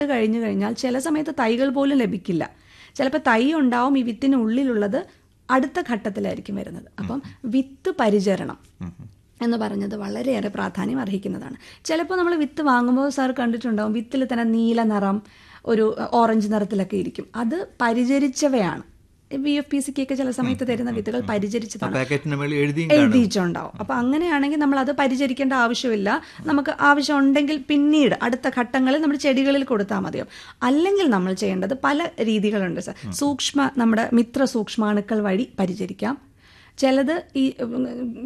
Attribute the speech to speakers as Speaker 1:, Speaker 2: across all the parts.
Speaker 1: കഴിഞ്ഞു കഴിഞ്ഞാൽ ചില സമയത്ത് തൈകൾ പോലും ലഭിക്കില്ല ചിലപ്പോൾ തൈ ഉണ്ടാവും ഈ വിത്തിനുള്ളിലുള്ളത് അടുത്ത ഘട്ടത്തിലായിരിക്കും വരുന്നത് അപ്പം വിത്ത് പരിചരണം എന്ന് പറഞ്ഞത് വളരെയേറെ പ്രാധാന്യം അർഹിക്കുന്നതാണ് ചിലപ്പോൾ നമ്മൾ വിത്ത് വാങ്ങുമ്പോൾ സാർ കണ്ടിട്ടുണ്ടാവും വിത്തിൽ തന്നെ നീല നിറം ഒരു ഓറഞ്ച് നിറത്തിലൊക്കെ ഇരിക്കും അത് പരിചരിച്ചവയാണ് ബി എഫ് പി സിക്കൊക്കെ ചില സമയത്ത് തരുന്ന വിത്തുകൾ പരിചരിച്ചതാണ്
Speaker 2: പാക്കറ്റിന് മേളിൽ എഴുതിയും കാണും
Speaker 1: എഴുതിയിട്ടുണ്ടാവും അപ്പൊ അങ്ങനെയാണെങ്കിൽ നമ്മൾ അത് പരിചരിക്കേണ്ട ആവശ്യമില്ല നമുക്ക് ആവശ്യം ഉണ്ടെങ്കിൽ പിന്നീട് അടുത്ത ഘട്ടങ്ങളിൽ നമ്മൾ ചെടികളിൽ കൊടുത്താൽ മതിയാവും അല്ലെങ്കിൽ നമ്മൾ ചെയ്യേണ്ടത് പല രീതികളുണ്ട് സർ സൂക്ഷ്മ നമ്മുടെ മിത്ര സൂക്ഷ്മാണുക്കൾ വഴി പരിചരിക്കാം ചിലത് ഈ ഉം,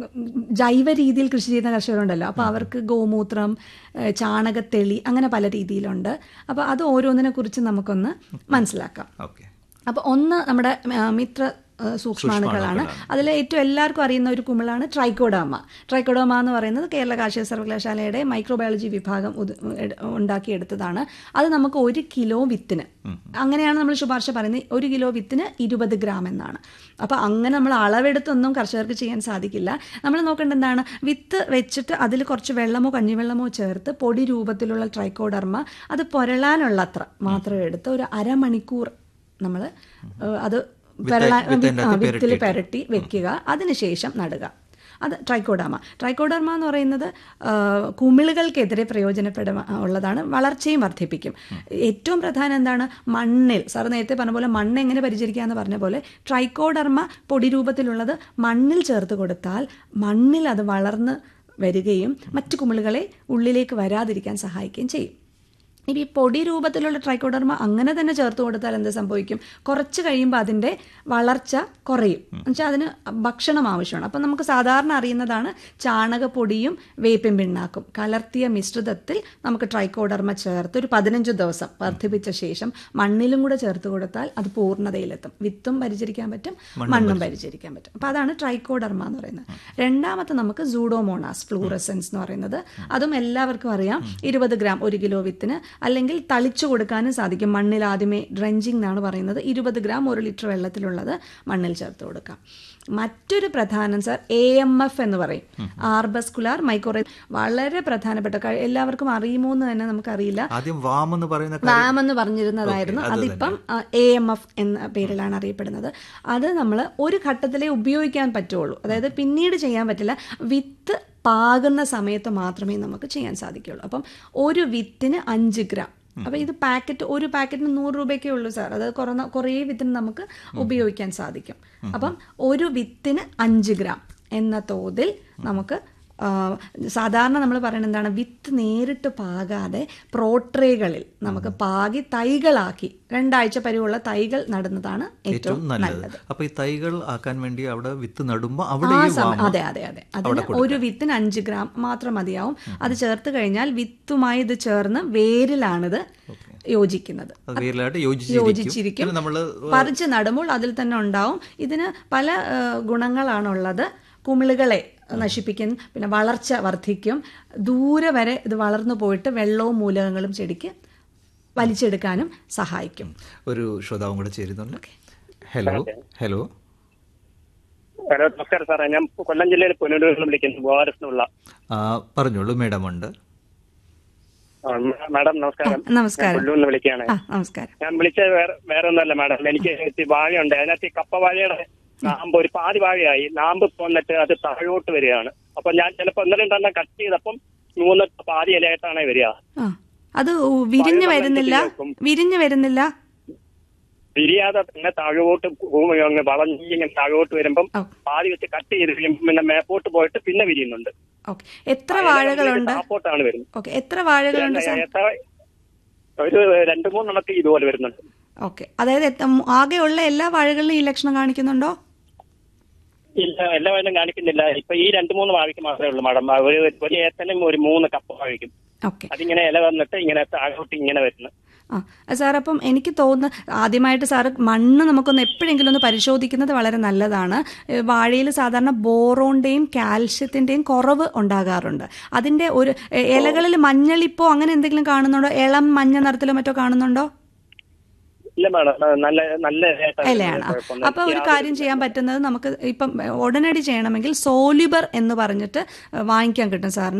Speaker 1: ജൈവ രീതിയിൽ കൃഷി ചെയ്യുന്ന കർഷകരുണ്ടല്ലോ അപ്പോൾ അവർക്ക് ഗോമൂത്രം ഏഹ്, ചാണകത്തെളി അങ്ങനെ പല രീതിയിലുണ്ട് അപ്പോൾ അത് ഓരോന്നിനെ കുറിച്ച് നമുക്കൊന്ന് മനസ്സിലാക്കാം
Speaker 2: ഓക്കെ
Speaker 1: അപ്പോൾ ഒന്ന് നമ്മുടെ ആ, മിത്ര ആ, സൂക്ഷ്മാണുക്കളാണ് അതിൽ ഏറ്റവും എല്ലാവർക്കും അറിയുന്ന ഒരു കുമിളാണ് ട്രൈക്കോഡാമ ട്രൈക്കോഡോമ എന്ന് പറയുന്നത് കേരള കാർഷിക സർവകലാശാലയുടെ മൈക്രോബയോളജി വിഭാഗം ഉത്- എട്- ഉണ്ടാക്കിയെടുത്തതാണ് അത് നമുക്ക് ഒരു കിലോ വിത്തിന് അങ്ങനെയാണ് നമ്മൾ ശുപാർശ പറയുന്നത് ഒരു കിലോ വിത്തിന് ഇരുപത് ഗ്രാം എന്നാണ് അപ്പോൾ അങ്ങനെ നമ്മൾ അളവെടുത്തൊന്നും കർഷകർക്ക് ചെയ്യാൻ സാധിക്കില്ല നമ്മൾ നോക്കേണ്ടത് എന്താണ് വിത്ത് വെച്ചിട്ട് അതിൽ കുറച്ച് വെള്ളമോ കഞ്ഞിവെള്ളമോ ചേർത്ത് പൊടി രൂപത്തിലുള്ള ട്രൈക്കോഡർമ അത് പൊരളാനുള്ള അത്ര മാത്രം എടുത്ത് ഒരു അരമണിക്കൂർ നമ്മൾ അത് പെരളാൻ
Speaker 2: വിത്തിന്റെ
Speaker 1: ആ,
Speaker 2: അകത്ത്
Speaker 1: വിത്തിൽ പെരട്ടി വെക്കുക അതിനുശേഷം നടുക അത് ട്രൈക്കോഡാമ ട്രൈക്കോഡർമ എന്ന് പറയുന്നത് ആ, കുമിളുകൾക്കെതിരെ പ്രയോജനപ്പെട ഉള്ളതാണ് വളർച്ചയും വർദ്ധിപ്പിക്കും ഏറ്റവും പ്രധാനം എന്താണ് മണ്ണിൽ സാർ നേരത്തെ പറഞ്ഞ പോലെ മണ്ണ് എങ്ങനെ പരിചരിക്കുക എന്ന് പറഞ്ഞ പോലെ ട്രൈക്കോഡർമ പൊടി രൂപത്തിലുള്ളത് മണ്ണിൽ ചേർത്ത് കൊടുത്താൽ മണ്ണിൽ അത് വളർന്ന് വരികയും മറ്റു കുമിളുകളെ ഉള്ളിലേക്ക് വരാതിരിക്കാൻ സഹായിക്കുകയും ചെയ്യും ഇനി ഈ പൊടി രൂപത്തിലുള്ള ട്രൈക്കോഡർമ അങ്ങനെ തന്നെ ചേർത്ത് കൊടുത്താൽ എന്ത് സംഭവിക്കും കുറച്ച് കഴിയുമ്പോൾ അതിൻ്റെ വളർച്ച കുറയും എന്നുവെച്ചാൽ അതിന് ഭക്ഷണം ആവശ്യമാണ് അപ്പം നമുക്ക് സാധാരണ അറിയുന്നതാണ് ചാണകപ്പൊടിയും വേപ്പിൻ പിണ്ണാക്കും കലർത്തിയ മിശ്രിതത്തിൽ നമുക്ക് ട്രൈക്കോഡർമ ചേർത്ത് ഒരു പതിനഞ്ച് ദിവസം വർദ്ധിപ്പിച്ച ശേഷം മണ്ണിലും കൂടെ ചേർത്ത് കൊടുത്താൽ അത് പൂർണ്ണതയിലെത്തും വിത്തും പരിചരിക്കാൻ പറ്റും മണ്ണും പരിചരിക്കാൻ പറ്റും അപ്പം അതാണ് ട്രൈക്കോഡർമ എന്ന് പറയുന്നത് രണ്ടാമത്തെ നമുക്ക് സൂഡോമോണാസ് ഫ്ലൂറസെൻസ് എന്ന് പറയുന്നത് അതും എല്ലാവർക്കും അറിയാം ഇരുപത് ഗ്രാം ഒരു കിലോ വിത്തിന് അല്ലെങ്കിൽ തളിച്ചു കൊടുക്കാനും സാധിക്കും മണ്ണിൽ ആദ്യമേ ഡ്രഞ്ചിങ് എന്നാണ് പറയുന്നത് ഇരുപത് ഗ്രാം ഒരു ലിറ്റർ വെള്ളത്തിലുള്ളത് മണ്ണിൽ ചേർത്ത് കൊടുക്കാം മറ്റൊരു പ്രധാനം സാർ എ എം എഫ് എന്ന് പറയും ആർബസ്കുലാർ മൈക്രോറേ വളരെ പ്രധാനപ്പെട്ട കാര്യം എല്ലാവർക്കും അറിയുമോ എന്ന് തന്നെ നമുക്കറിയില്ല
Speaker 2: ആദ്യം വാം എന്ന് പറയുന്ന കാര്യം
Speaker 1: വാം എന്ന് പറഞ്ഞിരുന്നതായിരുന്നു അതിപ്പം എ എം എഫ് എന്ന പേരിലാണ് അറിയപ്പെടുന്നത് അത് നമ്മൾ ഒരു ഘട്ടത്തിലേ ഉപയോഗിക്കാൻ പറ്റുള്ളൂ അതായത് പിന്നീട് ചെയ്യാൻ പറ്റില്ല വിത്ത് പാകുന്ന സമയത്ത് മാത്രമേ നമുക്ക് ചെയ്യാൻ സാധിക്കുള്ളൂ അപ്പം ഒരു വിത്തിന് അഞ്ച് ഗ്രാം അപ്പം ഇത് പാക്കറ്റ് ഒരു പാക്കറ്റിന് നൂറ് രൂപയൊക്കെ ഉള്ളൂ സാർ അത് കുറഞ്ഞ കുറേ വിത്തിന് നമുക്ക് ഉപയോഗിക്കാൻ സാധിക്കും അപ്പം ഒരു വിത്തിന് അഞ്ച് ഗ്രാം എന്ന തോതിൽ നമുക്ക് ആ, സാധാരണ നമ്മൾ പറയുന്നത് എന്താണ് വിത്ത് നേരിട്ട് പാകാതെ പ്രോട്രേകളിൽ നമുക്ക് പാകി തൈകളാക്കി രണ്ടാഴ്ച പരിവുള്ള തൈകൾ നടുന്നതാണ് ഏറ്റവും
Speaker 2: ഏറ്റവും നല്ലത്
Speaker 1: നല്ലത്
Speaker 2: അപ്പൊ ഈ തൈകൾ ആക്കാൻ വേണ്ടി അവിടെ വിത്ത് നടുമ്പോ അവിടെ
Speaker 1: ആ
Speaker 2: ഈ
Speaker 1: സമയം
Speaker 2: വാമ
Speaker 1: അതെ അതെ അതെ അതിന് ഒരു വിത്തിന് അഞ്ച് ഗ്രാം മാത്രം മതിയാവും അത് ചേർത്ത് കഴിഞ്ഞാൽ വിത്തുമായി ഇത് ചേർന്ന് വേരിലാണിത് യോജിക്കുന്നത്
Speaker 2: അത് വേരിലായിട്ട് യോജിച്ചിരിക്കും
Speaker 1: യോജിച്ചിരിക്കും
Speaker 2: പിന്നെ നമ്മള്
Speaker 1: പറിച്ച് നടുമ്പോൾ അതിൽ തന്നെ ഉണ്ടാവും ഇതിന് പല ആ, ഗുണങ്ങളാണുള്ളത് കുമിളുകളെ നശിപ്പിക്കും പിന്നെ വളർച്ച വർദ്ധിക്കും ദൂരെ വരെ ഇത് വളർന്നു പോയിട്ട് വെള്ളവും മൂലകങ്ങളും ചെടിക്ക് വലിച്ചെടുക്കാനും സഹായിക്കും
Speaker 2: ഒരു ശ്രോതാവും കൂടെ ചേരുന്നുണ്ട് ഹലോ ഹലോ
Speaker 3: ഹലോ നമസ്കാരം സാറേ ഞാൻ കൊല്ലം ജില്ലയിൽ പുനലൂരിൽ നിന്ന് വിളിക്കുന്നു ഗോവാരസിനുള്ള
Speaker 2: ആ, പറഞ്ഞോളൂ മേഡം ഉണ്ട്
Speaker 3: മാഡം നമസ്കാരം
Speaker 1: നമസ്കാരം
Speaker 3: കൊല്ലൂരിൽ നിന്ന് വിളിക്കുകയാണ്
Speaker 1: ആ നമസ്കാരം
Speaker 3: ഞാൻ വിളിച്ചത് വേറെ വേറെ ഒന്നല്ല മാഡം എനിക്ക് ഇത്തിരി വാഴയുണ്ട് അതിനകത്ത് ഈ കപ്പ വാഴയുടെ നാമ്പ് ഒരു പാതി വാഴയായി നാമ്പ് പോന്നിട്ട് അത് താഴോട്ട് വരികയാണ് അപ്പൊ ഞാൻ ചിലപ്പോ ഒന്ന് രണ്ടെണ്ണം കട്ട് ചെയ്തപ്പം മൂന്ന് പാതി ഇലയായിട്ടാണ് വരിക
Speaker 1: ആ അത് വിരിഞ്ഞു
Speaker 3: പഴം
Speaker 1: വരുന്നില്ല
Speaker 3: വെച്ചിട്ട്
Speaker 1: വിരിഞ്ഞു വരുന്നില്ല
Speaker 3: വിരിയാതെ തന്നെ താഴോട്ട് ഭൂമി അങ്ങ് വളഞ്ഞ് ഇങ്ങനെ താഴോട്ട് വരുമ്പം
Speaker 1: ഓ.
Speaker 3: പാതി വെച്ച് കട്ട് ചെയ്ത് കഴിയുമ്പം പിന്നെ മേപ്പോട്ട് പോയിട്ട് പിന്നെ വിരിയുന്നുണ്ട്
Speaker 1: ഓക്കെ എത്ര വാഴകളുണ്ട്
Speaker 3: താപ്പോട്ടാണ് വരുന്നത്
Speaker 1: ഓക്കെ എത്ര വാഴകളുണ്ട് സാർ
Speaker 3: എത്ര- ഒരു രണ്ട് മൂന്നെണ്ണത്തിൽ ഇതുപോലെ വരുന്നുണ്ട്
Speaker 1: ഓക്കെ അതായത് എത്ത- ആകെയുള്ള എല്ലാ വാഴകളിലും ഈ ലക്ഷണം കാണിക്കുന്നുണ്ടോ
Speaker 3: ഇല്ല എല്ലാ വയലും കാണിക്കുന്നില്ല ഇപ്പൊ ഈ രണ്ട് മൂന്ന് വാഴയ്ക്ക് മാത്രമേ ഉള്ളൂ മാഡം ആ ഒരു ഒരു ഏത്തനും ഒരു മൂന്ന് കപ്പ വാഴയ്ക്കും
Speaker 1: ഓക്കെ
Speaker 3: അതിങ്ങനെ ഇല വന്നിട്ട് ഇങ്ങനെ താഴോട്ട് ഇങ്ങനെ വരുന്നു
Speaker 1: ആ സാർ അപ്പം എനിക്ക് തോന്നുന്നു ആദ്യമായിട്ട് സാറ് മണ്ണ് നമുക്കൊന്ന് എപ്പോഴെങ്കിലും ഒന്ന് പരിശോധിക്കുന്നത് വളരെ നല്ലതാണ് ഏ, വാഴയിൽ സാധാരണ ബോറോണിന്റെയും കാൽഷ്യത്തിന്റെയും കുറവ് ഉണ്ടാകാറുണ്ട് അതിന്റെ ഒരു എ, ഇലകളിൽ മഞ്ഞളിപ്പോ അങ്ങനെ എന്തെങ്കിലും കാണുന്നുണ്ടോ ഇളം മഞ്ഞ നിറത്തിലോ മറ്റോ കാണുന്നുണ്ടോ
Speaker 3: ഇല്ല മാഡം ആ, നല്ല നല്ല ഇലയായിട്ടാണ്
Speaker 1: ഇലയാണ്
Speaker 3: വരുന്നത്. കുഴപ്പമൊന്നും
Speaker 1: അപ്പൊ ഒരു കാര്യം ചെയ്യാൻ പറ്റുന്നത് നമുക്ക് ഇപ്പം ഉടനടി ചെയ്യണമെങ്കിൽ സോലിബർ എന്ന് പറഞ്ഞിട്ട് വാങ്ങിക്കാൻ കിട്ടും സാറിന്